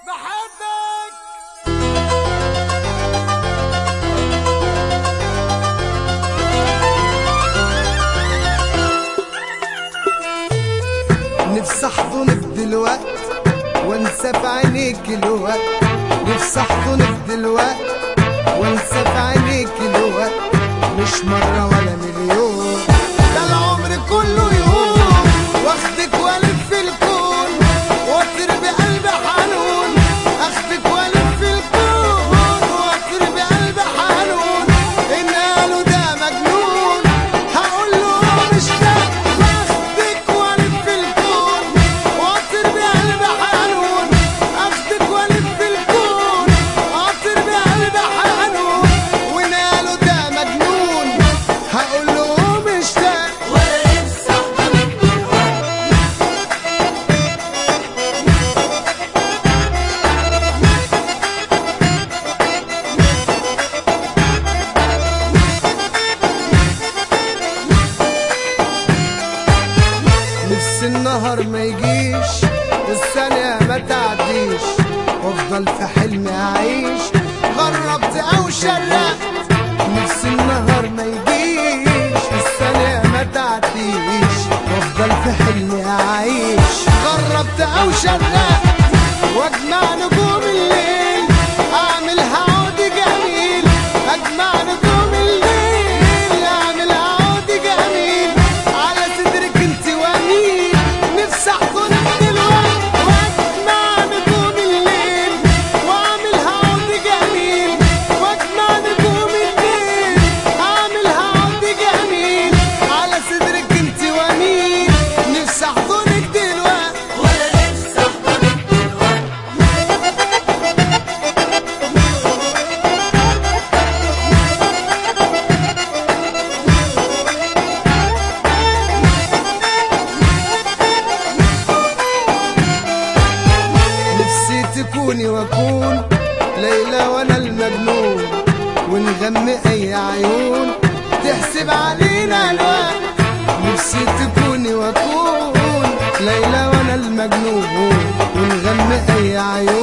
بحبك نفسي احضنك دلوقت وانسى في عينيك الوقت نفسي احضنك دلوقت وانسى في عينيك الوقت مش مرة ولا مليون ده العمر كله يوم واخدك والف الكون واطير بقلب حنون اخدك والف الكون واطير بقلب حنون ان قالوا ده مجنون هقول له مش ده واخدك والف الكون واطير بقلب حنون اخدك والف الكون واطير بقلب حنون وان قالوا ده مجنون هقول له مش ده ولا نفسي احضنك دلوقتي نفس النهار ما يجيش والثانية ما تعديش وافضل في حلمي اعيش غربت او شرقت نفس النهار ما يجيش والثانية ما تعديش وافضل في حلمي اعيش غربت او شرقت واجمع نجوم الليل اعملها عود جميل اجمع نجوم الليل اعملها عود جميل على صدرك انت ومين نفسي احضنك دلوقتي واجمع نجوم الليل واعملها عود جميل واجمع نجوم الليل اعملها عود جميل على صدرك انت ومين نفسي احضنك دلوقتي ولا نفسي احضنك دلوقتي نفسي تكوني واكون ليلى وانا المجنون ونغمي اي عيون تحسب علينا الوقت نفسي تكوني واكون ليلى وانا المجنون ونغمي اي عيون